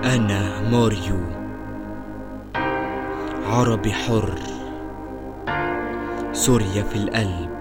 أنا ماريو عربي حر سوريا في القلب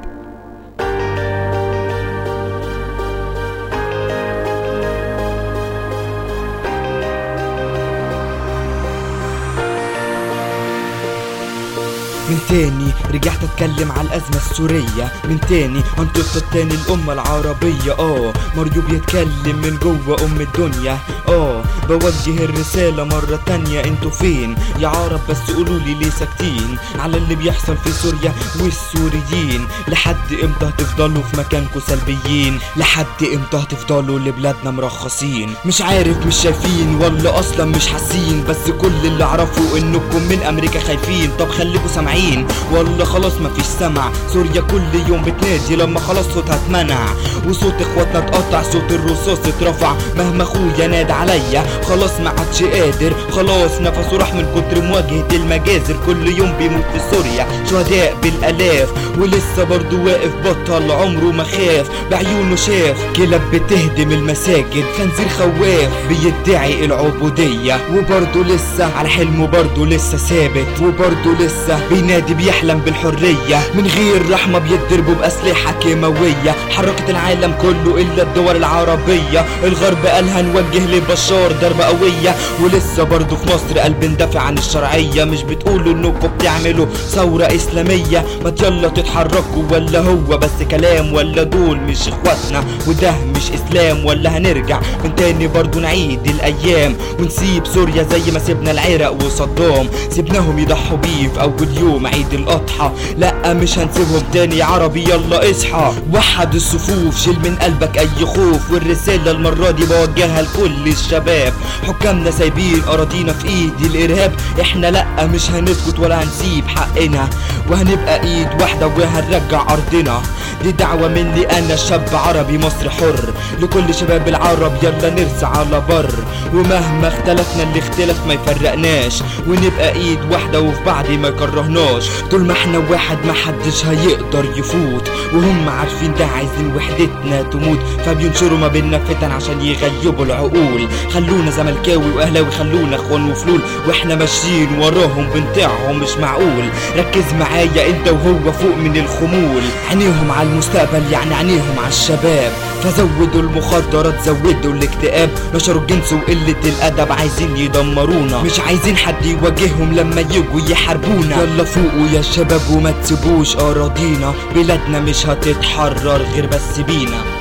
من تاني رجعت اتكلم على الازمه السوريه من تاني انطق تاني الامه العربيه اه ماريو بيتكلم من جوه ام الدنيا اه بوجه الرساله مره تانية انتوا فين يا عرب بس قولوا لي ليه ساكتين على اللي بيحصل في سوريا والسوريين لحد امتى هتفضلوا في مكانكم سلبيين لحد امتى هتفضلوا لبلادنا مرخصين مش عارف مش شايفين ولا اصلا مش حاسين بس كل اللي اعرفه انكم من امريكا خايفين طب خليكوا سامعين ولا خلاص مفيش سمع سوريا كل يوم بتنادي لما خلاص صوتها اتمنع وصوت اخواتنا اتقطع صوت الرصاص اترفع مهما اخويا نادى عليا خلاص ما عادش قادر خلاص نفسه راح من كتر مواجهة المجازر كل يوم بيموت في سوريا شهداء بالالاف ولسه برضه واقف بطل عمره ما خاف بعيونه شاف كلاب بتهدم المساجد خنزير خواف بيدعي العبودية وبرضه لسه على حلمه برضه لسه ثابت وبرضه لسه بينادي بيحلم بالحرية من غير رحمة بيتضربوا بأسلحة كيماوية حركت العالم كله إلا الدول العربية الغرب قال هنوجه لبشار ضربة قوية ولسه برضه في مصر قلب ندافع عن الشرعية مش بتقولوا انكم بتعملوا ثورة إسلامية ما يلا تتحركوا ولا هو بس كلام ولا دول مش اخواتنا وده مش إسلام ولا هنرجع من تاني برضه نعيد الأيام ونسيب سوريا زي ما سيبنا العراق وصدام سيبناهم يضحوا بيه في أول يوم عيد الأضحى لا مش هنسيبهم تاني يا عربي يلا اصحى وحد الصفوف شيل من قلبك أي خوف والرسالة المرة دي بوجهها لكل الشباب حكامنا سايبين أراضينا في إيد الإرهاب إحنا لا مش هنسكت ولا هنسيب حقنا وهنبقى إيد واحدة وهنرجع أرضنا دي دعوة مني أنا شاب عربي مصري حر لكل شباب العرب يلا نرسى على بر ومهما اختلفنا الاختلاف ما يفرقناش ونبقى ايد واحدة وفي بعض ما يكرهناش طول ما احنا واحد ما حدش هيقدر يفوت وهم عارفين ده عايزين وحدتنا تموت فبينشروا ما بينا فتن عشان يغيبوا العقول خلونا زملكاوي واهلاوي خلونا اخوان وفلول واحنا ماشيين وراهم بنطيعهم مش معقول ركز معايا انت وهو فوق من الخمول عينيهم على المستقبل يعني عينيهم على الشباب فزودوا المخدرات زودوا الاكتئاب نشروا الجنس وقلة الأدب عايزين يدمرونا مش عايزين حد يواجههم لما يجوا يحاربونا يلا فوقوا يا شباب وما تسيبوش أراضينا بلادنا مش هتتحرر غير بس بينا